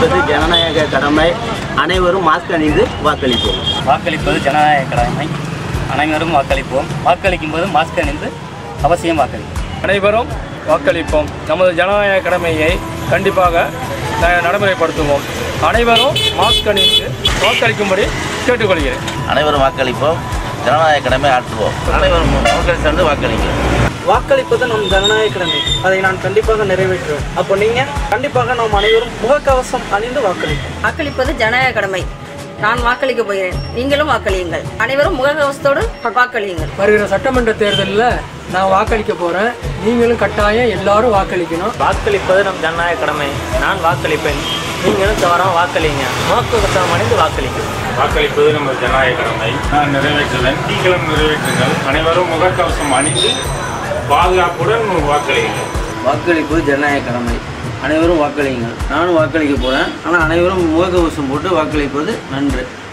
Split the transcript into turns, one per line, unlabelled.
வாக்களிப்பது ஜனநாயக கடமை அனைவரும் மாஸ்க் அணிந்து வாக்களிப்போம்
வாக்களிப்பது ஜனநாயக கடமை அனைவரும் வாக்களிப்போம் வாக்களிக்கும் போது மாஸ்க் அணிந்து அவசியம் வாக்களிப்போம்
அனைவரும் வாக்களிப்போம் நமது ஜனநாயக கடமையை கண்டிப்பாக ந- நடைமுறைப்படுத்துவோம் அனைவரும் மாஸ்க் அணிந்து வாக்களிக்கும்படி கேட்டுக்கொள்கிறேன்
அனைவரும் வாக்களிப்போம் ஜனநாயக கடமை ஆற்றுவோம் அனைவரும் மக்கள் சேர்ந்து வாக்களிக்கிறோம்
வாக்களிப்பது நம் ஜனநாயக கடமை அதை நான் கண்டிப்பாக நிறைவேற்றுவேன் அப்போ நீங்க கண்டிப்பாக நாம் அனைவரும் முகக்கவசம் அணிந்து வாக்களிப்போம்
வாக்களிப்பது ஜனநாயக கடமை நான் வாக்களிக்க போகிறேன் நீங்களும் வாக்களியுங்கள் அனைவரும் முகக்கவசத்தோடு வாக்களியுங்கள்
வருகிற சட்டமன்ற தேர்தலில் நான் வாக்களிக்க போகிறேன் நீங்களும் கட்டாயம் எல்லாரும் வாக்களிக்கணும்
வாக்களிப்பது நம் ஜனநாயக கடமை நான் வாக்களிப்பேன் நீங்களும் தவறாம வாக்களிங்க முகக்கவசம் அணிந்து வாக்களிங்க
வாக்களிப்பது நம்ம ஜனநாயக கடமை நான் நிறைவேற்றுவேன் நீங்களும் நிறைவேற்றுங்கள் அனைவரும் முகக்கவசம் அணிந்து பாதுகாப்புடன் வாக்களியுங்கள்
வாக்களிப்பது ஜனநாயக கடமை அனைவரும் வாக்களியுங்கள் நானும் வாக்களிக்க போகிறேன் ஆனால் அனைவரும் முகக்கவசம் போட்டு வாக்களிப்பது நன்று